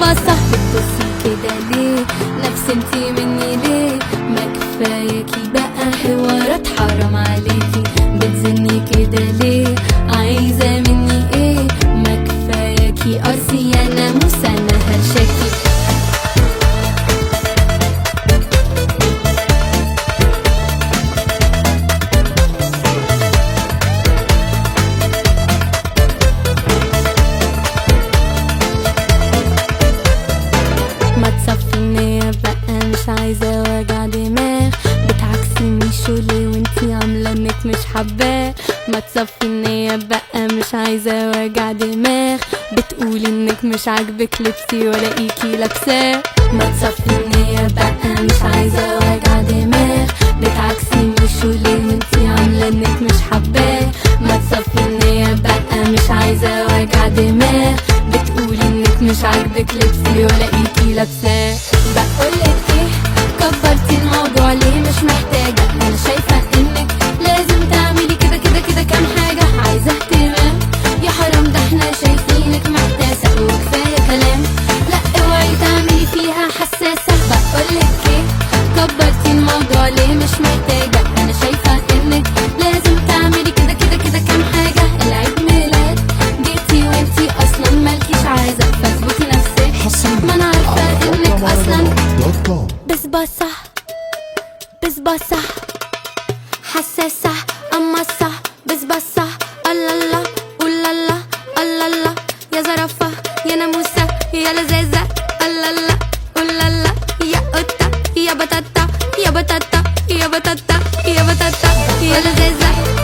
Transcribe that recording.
بصبصة بتبصي كده ليه نفس انتي مني ليه ما كفاياكي بقى حوارات حرام عليكي بتزني كده ليه عايزة مني ايه ما كفاياكي قرصي يا ناموس انا هرشاكي ما تصفي النية بقى مش عايزة وجع دماغ بتعكسيني شولي وانتي عاملة انك مش حباه ما تصفي النية بقى مش عايزة وجع دماغ بتقولي انك مش عاجبك لبسي ولاقيكي لابساه ما تصفي النية بقى مش عايزة وجع دماغ بتعكسيني شولي وانتي عاملة انك مش حباه ما تصفي النية بقى مش عايزة وجع دماغ بتقولي انك مش عاجبك لبسي ولاقيكي لابساه بقولك ايه كبرتي الموضوع ليه مش محتاجة انا شايفة انك لازم تعملي كده كده كده كام حاجة عايزة اهتمام يا حرام ده احنا شايفينك محتاسة وكفاية كلام لا اوعي تعملي فيها حساسة بقولك ايه كبرتي الموضوع ليه مش محتاجة انا شايفة انك لازم تعملي كده كده كده كام حاجة العيد ميلاد جيتي وانتي اصلا مالكيش عايزة فاثبتي نفسك حصريا ما انا عارفة على انك موقع اصلا مهرجانات دوت كوم بسباسة بسباسة حساسة قماصة بسباسة الله الله الله الله الله الله يا زرافة يا ناموسة يا لذاذة الله الله الله الله يا قطة يا بطاطا يا بطاطا يا بطاطا يا بطاطا يا لذاذة